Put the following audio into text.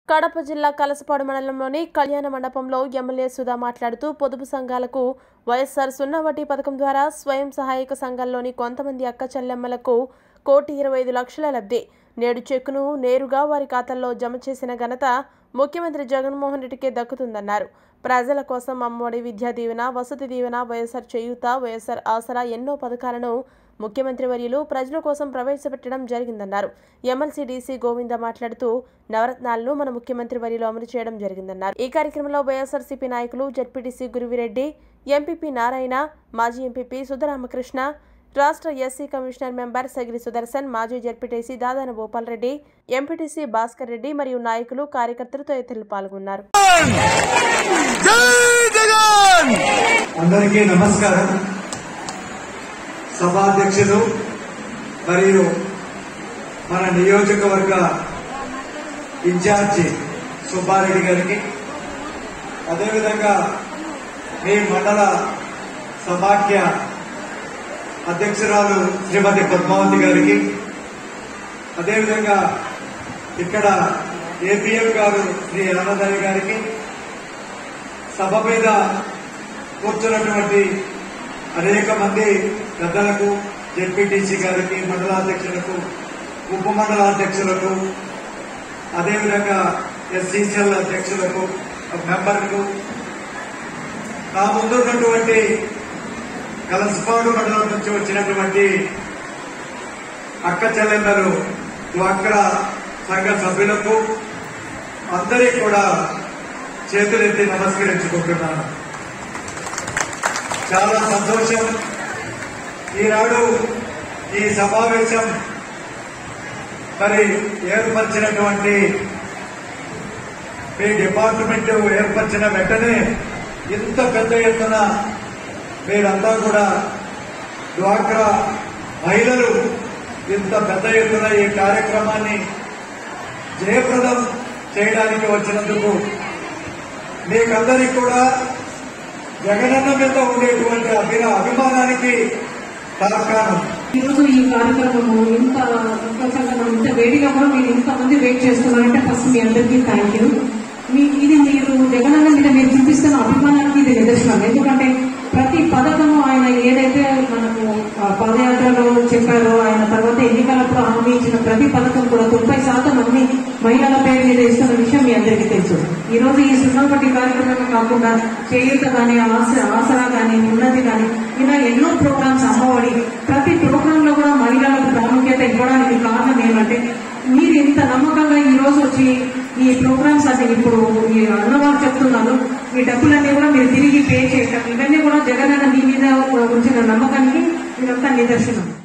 కడప జిల్లా కలసపాడు మండలంలోని కళ్యాణ మండపంలో ఎమ్మెల్యే సుధా మాట్లాడుతూ పొదుపు సంఘాలకు వైఎస్ఆర్ సున్నా వడ్డీ పథకం ద్వారా స్వయం సహాయక సంఘాల్లోని కొంతమంది అక్క చెల్లెమ్మలకు కోటి ఇరవై ఐదు లక్షల లబ్ధి నేడు చెక్కును నేరుగా వారి ఖాతాల్లో జమ చేసిన ఘనత ముఖ్యమంత్రి జగన్మోహన్ రెడ్డికే దక్కుతుందన్నారు ప్రజల కోసం అమ్మఒడి విద్యా దీవెన వసతి దీవెన వైఎస్ఆర్ చేయూత వైఎస్ఆర్ ఆసరా ఎన్నో పథకాలను ముఖ్యమంత్రి వర్యులు ప్రజల కోసం ప్రవేశపెట్టడం జరిగిందన్నారు ఎమ్మెల్సీ డీసీ గోవింద మాట్లాడుతూ నవరత్నాలను మన ముఖ్యమంత్రి వర్యులు అమలు చేయడం జరిగిందన్నారు ఈ కార్యక్రమంలో వైఎస్ఆర్సీపీ నాయకులు జడ్పీటీసీ గురువిరెడ్డి ఎంపీపీ నారాయణ మాజీ ఎంపీపీ సుధరామకృష్ణ రాష్ట్ర SC commissioner member Sagiri Sudarshan మాజీ జడ్పీటీసీ దాదాన భూపాల్ రెడ్డి ఎంపీటీసీ భాస్కర్ రెడ్డి మరియు నాయకులు కార్యకర్తలు తదితరులు పాల్గొన్నారు జై జగన్ అందరికీ నమస్కారం సభాధ్యక్షులు మరియు మన నియోజకవర్గ ఇన్ఛార్జి సుబ్బారెడ్డి గారికి అదేవిధంగా మీ మండల సమాఖ్య అధ్యక్షురాలు శ్రీమతి పద్మావతి గారికి అదేవిధంగా ఇక్కడ ఏపీఎం గారు శ్రీ ఆనందయ్య గారికి సభ మీద కూర్చున్నటువంటి అనేక మంది పెద్దలకు జెడ్పీటీసీ గారికి మండలాధ్యక్షులకు ఉప మండలాధ్యక్షులకు అదేవిధంగా ఎస్సీసీఎల్ అధ్యక్షులకు మెంబర్లకు నా ముందు ఉన్నటువంటి కలసపాడు మండలం నుంచి వచ్చినటువంటి అక్క చెల్లెమ్మలు డ్వాక్రా సంఘ సభ్యులకు అందరికీ కూడా చేతులెత్తి నమస్కరించుకుంటున్నాను చాలా సంతోషం ఈనాడు ఈ సమావేశం మరి ఏర్పరిచినటువంటి మీ డిపార్ట్మెంట్ ఏర్పరిచిన వెంటనే ఇంత పెద్ద ఎత్తున మీరంతా కూడా డ్వాక్రా మహిళలు ఇంత పెద్ద ఎత్తున ఈ కార్యక్రమాన్ని జయప్రదం చేయడానికి వచ్చినందుకు మీకందరికీ కూడా జగనన్న మీద ఉండేటువంటి అభిన అభిమానానికి తార్కాణం ఈరోజు ఈ కార్యక్రమము ఇంత ఇంత చక్కగా ఇంత వేడిగా కూడా మీరు ఇంతమంది వెయిట్ చేస్తున్నారంటే ఫస్ట్ మీ అందరికీ థ్యాంక్ యూ మీ ఇది మీరు జగనన్న మీద మీరు చూపిస్తున్న అభిమానానికి ఇది నిదర్శనం ఎందుకంటే ప్రతి పథకము ఆయన ఏదైతే మనకు ఆ, పాదయాత్రలో చెప్పారో ఆయన తర్వాత ఎన్నికలప్పుడు హామీ ఇచ్చిన ప్రతి పథకం కూడా తొంభై శాతం అన్ని మహిళల పేరు మీద ఇస్తున్న విషయం మీ అందరికీ తెలుసు ఈ రోజు ఈ సున్నపటి కార్యక్రమమే కాకుండా చేయూత కానీ ఆస ఆసరా కానీ ఉన్నతి కానీ ఇలా ఎన్నో ప్రోగ్రామ్స్ అమ్మఒడి ప్రతి ప్రోగ్రామ్ లో కూడా మహిళలకు ప్రాముఖ్యత ఇవ్వడానికి కారణం ఏమంటే మీరు ఇంత నమ్మకంగా ఈ రోజు వచ్చి ఈ ప్రోగ్రామ్స్ అంటే ఇప్పుడు ఈ అన్నవారు చెప్తున్నారు ఈ డబ్బులన్నీ కూడా మీరు తిరిగి పే చేయటం ఇవన్నీ కూడా జగన్ అన్న మీ మీద ఉంచిన నమ్మకానికి ఇదంతా నిదర్శనం